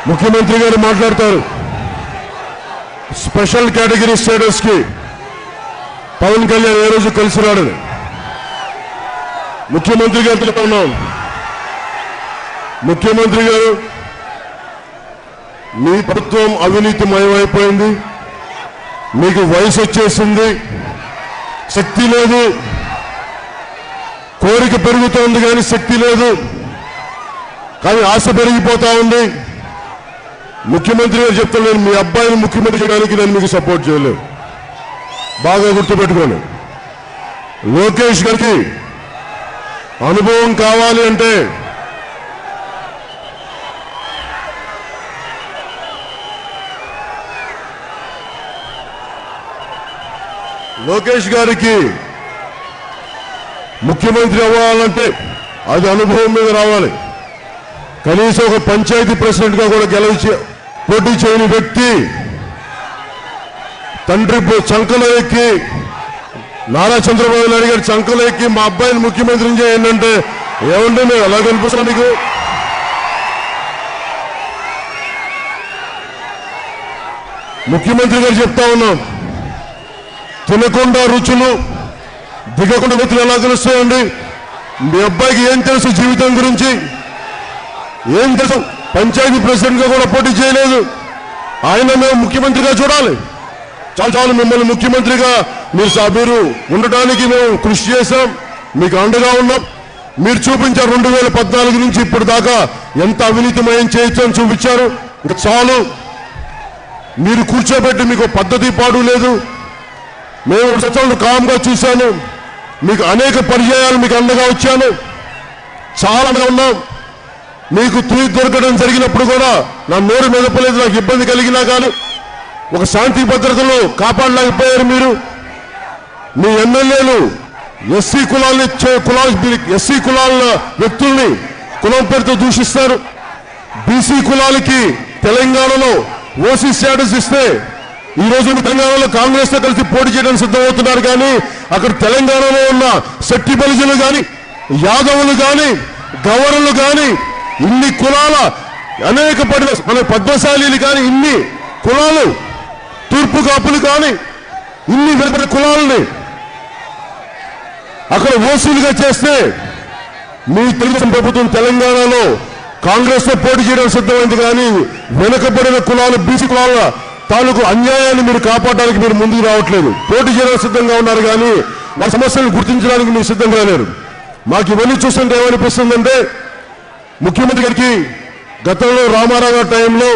ముఖ్యమంత్రి గారు మాట్లాడతారు స్పెషల్ కేటగిరీ స్టేటస్ కి పవన్ కళ్యాణ్ ఏ రోజు కలిసి రాడని ముఖ్యమంత్రి గారితో ఉన్నాం ముఖ్యమంత్రి గారు మీ ప్రభుత్వం అవినీతిమయమైపోయింది మీకు వయసు వచ్చేసింది శక్తి లేదు కోరిక పెరుగుతోంది కానీ శక్తి లేదు కానీ ఆశ పెరిగిపోతా ఉంది ముఖ్యమంత్రి గారు చెప్తాను నేను మీ అబ్బాయిని ముఖ్యమంత్రి చేయడానికి నేను మీకు సపోర్ట్ చేయలేదు బాగా గుర్తుపెట్టుకోండి లోకేష్ గారికి అనుభవం కావాలి అంటే లోకేష్ గారికి ముఖ్యమంత్రి అవ్వాలంటే అది అనుభవం మీద రావాలి కనీసం ఒక పంచాయతీ ప్రెసిడెంట్ గా కూడా గెలిచి పోటీ చేయని వ్యక్తి తండ్రి పో- చంకలో ఎక్కి నారా చంద్రబాబు నాయుడు గారి చంకలో ఎక్కి మా అబ్బాయిని ముఖ్యమంత్రిని చేయండి అంటే ఏమంటే మేము ఎలా కనిపిస్తాం మీకు ముఖ్యమంత్రి గారు చెప్తా ఉన్నాం తినకుండా రుచులు దిగకుండా వ్యక్తులు ఎలా తెలుస్తాయండి మీ అబ్బాయికి ఏం తెలుసు జీవితం గురించి ఏం తెలుసు పంచాయతీ ప్రెసిడెంట్ గా కూడా పోటీ చేయలేదు ఆయన మేము ముఖ్యమంత్రిగా చూడాలి చాలు చాలు మిమ్మల్ని ముఖ్యమంత్రిగా మీరు సా- మీరు ఉండటానికి మేము కృషి చేశాం మీకు అండగా ఉన్నాం మీరు చూపించారు రెండు వేల పద్నాలుగు నుంచి ఇప్పుడు దాకా ఎంత అవినీతిమయం చేయొచ్చు అని చూపించారు ఇంకా చాలు మీరు కూర్చోబెట్టి మీకు పద్ధతి పాడు లేదు మేము సంవత్సరాలు కామ్గా చూశాను మీకు అనేక పర్యాయాలు మీకు అండగా వచ్చాను చాలా అండగా ఉన్నాం మీకు తూయి దొరకడం జరిగినప్పుడు కూడా నా నోరు మెదపలేదు నాకు ఇబ్బంది కలిగినా కానీ ఒక శాంతి భద్రతలు కాపాడలేకపోయారు మీరు మీ ఎమ్మెల్యేలు ఎస్సీ కులాల్ని చే- కులాల ఎస్సీ కులాల వ్యక్తుల్ని కులం పేరుతో దూషిస్తారు బీసీ కులాలకి తెలంగాణలో ఓసీ స్టేటస్ ఇస్తే ఈ రోజు తెలంగాణలో కాంగ్రెస్ తో కలిసి పోటీ చేయడానికి సిద్ధమవుతున్నారు కానీ అక్కడ తెలంగాణలో ఉన్న శెట్టి బలిజలు కానీ యాదవులు కానీ గవర్నలు కానీ ఇన్ని కులాల అనేక పడిన మన పద్మశాలీలు కానీ ఇన్ని కులాలు తూర్పు కాపులు కానీ ఇన్ని వెలుపడి కులాలని అక్కడ ఓసీలుగా చేస్తే మీ తెలుగుదేశం ప్రభుత్వం తెలంగాణలో కాంగ్రెస్ తో పోటీ చేయడం సిద్ధమైంది కానీ వెనుకబడిన కులాలు బీసీ కులాల తాలూకు అన్యాయాన్ని మీరు కాపాడడానికి మీరు ముందుకు రావట్లేదు పోటీ చేయడానికి సిద్ధంగా ఉన్నారు కానీ మా సమస్యలను గుర్తించడానికి మీరు సిద్ధంగా లేరు మాకు ఇవన్నీ చూస్తుంటే ఏమనిపిస్తుందంటే ముఖ్యమంత్రి గారికి గతంలో రామారావు గారి టైంలో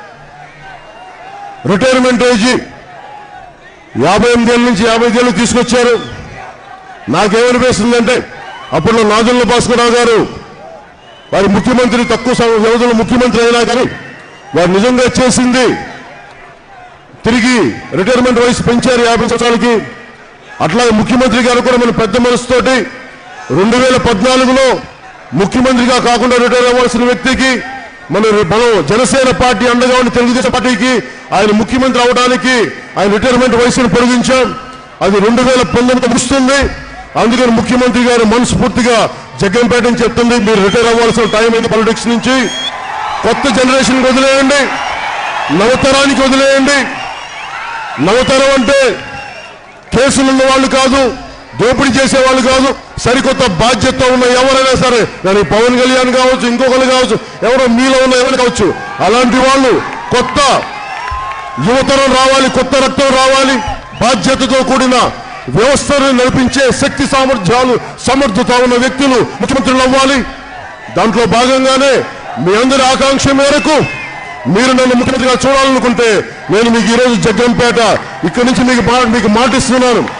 రిటైర్మెంట్ ఏజీ యాభై ఎనిమిదేళ్ళ నుంచి యాభై ఐదేళ్ళు తీసుకొచ్చారు నాకేమనిపిస్తుందంటే అప్పుడు నాదుల్ల భాస్కరరావు గారు వారి ముఖ్యమంత్రి తక్కువ సమయ వ్యవధిలో ముఖ్యమంత్రి అయినా కానీ వారు నిజంగా చేసింది తిరిగి రిటైర్మెంట్ వయసు పెంచారు యాభై సంవత్సరాలకి అట్లాగే ముఖ్యమంత్రి గారు కూడా మన పెద్ద మనసుతోటి రెండు వేల పద్నాలుగులో ముఖ్యమంత్రిగా కాకుండా రిటైర్ అవ్వాల్సిన వ్యక్తికి మన మనం జనసేన పార్టీ అండగా ఉన్న తెలుగుదేశం పార్టీకి ఆయన ముఖ్యమంత్రి అవడానికి ఆయన రిటైర్మెంట్ వయసును పొడిగించాం అది రెండు వేల పంతొమ్మిది ముగుస్తుంది అందుకని ముఖ్యమంత్రి గారు మనస్ఫూర్తిగా జగ్గంపేట అని చెప్తుంది మీరు రిటైర్ అవ్వాల్సిన టైం అయింది పాలిటిక్స్ నుంచి కొత్త జనరేషన్ వదిలేయండి నవతరానికి వదిలేయండి నవతరం అంటే కేసులు ఉన్న వాళ్ళు కాదు దోపిడీ చేసే వాళ్ళు కాదు సరికొత్త బాధ్యత ఉన్న ఎవరైనా సరే దాని పవన్ కళ్యాణ్ కావచ్చు ఇంకొకరు కావచ్చు ఎవరో మీలో ఉన్న ఎవరు కావచ్చు అలాంటి వాళ్ళు కొత్త యువతరం రావాలి కొత్త రక్తం రావాలి బాధ్యతతో కూడిన వ్యవస్థను నడిపించే శక్తి సామర్థ్యాలు సమర్థత ఉన్న వ్యక్తులు ముఖ్యమంత్రులు అవ్వాలి దాంట్లో భాగంగానే మీ అందరి ఆకాంక్ష మేరకు మీరు నన్ను ముఖ్యమంత్రిగా చూడాలనుకుంటే నేను మీకు ఈరోజు జగ్గంపేట ఇక్కడి నుంచి మీకు మా- మీకు మాటిస్తున్నాను